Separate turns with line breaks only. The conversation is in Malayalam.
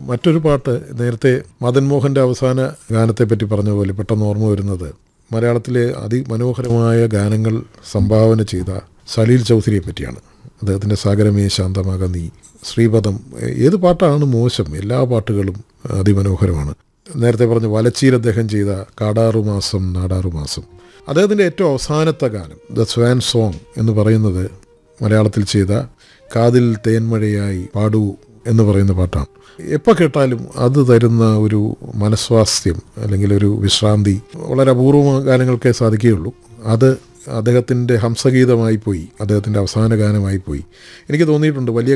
മറ്റൊരു പാട്ട് നേരത്തെ മദൻ മോഹൻ്റെ അവസാന ഗാനത്തെപ്പറ്റി പറഞ്ഞ പോലെ പെട്ടെന്ന് ഓർമ്മ വരുന്നത് മലയാളത്തിലെ അതിമനോഹരമായ ഗാനങ്ങൾ സംഭാവന ചെയ്ത സലീൽ ചൗധരിയെ പറ്റിയാണ് അദ്ദേഹത്തിൻ്റെ സാഗരമേ ശാന്തമാക നീ ശ്രീപദം ഏത് പാട്ടാണ് മോശം എല്ലാ പാട്ടുകളും അതിമനോഹരമാണ് നേരത്തെ പറഞ്ഞ വലച്ചീൽ അദ്ദേഹം ചെയ്ത കാടാറു മാസം നാടാറു മാസം അദ്ദേഹത്തിൻ്റെ ഏറ്റവും അവസാനത്തെ ഗാനം ദ സ്വാൻ സോങ് എന്ന് പറയുന്നത് മലയാളത്തിൽ ചെയ്ത കാതിൽ തേന്മഴയായി പാടൂ എന്ന് പറയുന്ന പാട്ടാണ് എപ്പോൾ കേട്ടാലും അത് തരുന്ന ഒരു മനസ്വാസ്ഥ്യം അല്ലെങ്കിൽ ഒരു വിശ്രാന്തി വളരെ അപൂർവ ഗാനങ്ങൾക്കേ സാധിക്കുകയുള്ളൂ അത് അദ്ദേഹത്തിൻ്റെ ഹംസഗീതമായി പോയി അദ്ദേഹത്തിൻ്റെ അവസാന ഗാനമായി പോയി എനിക്ക് തോന്നിയിട്ടുണ്ട് വലിയ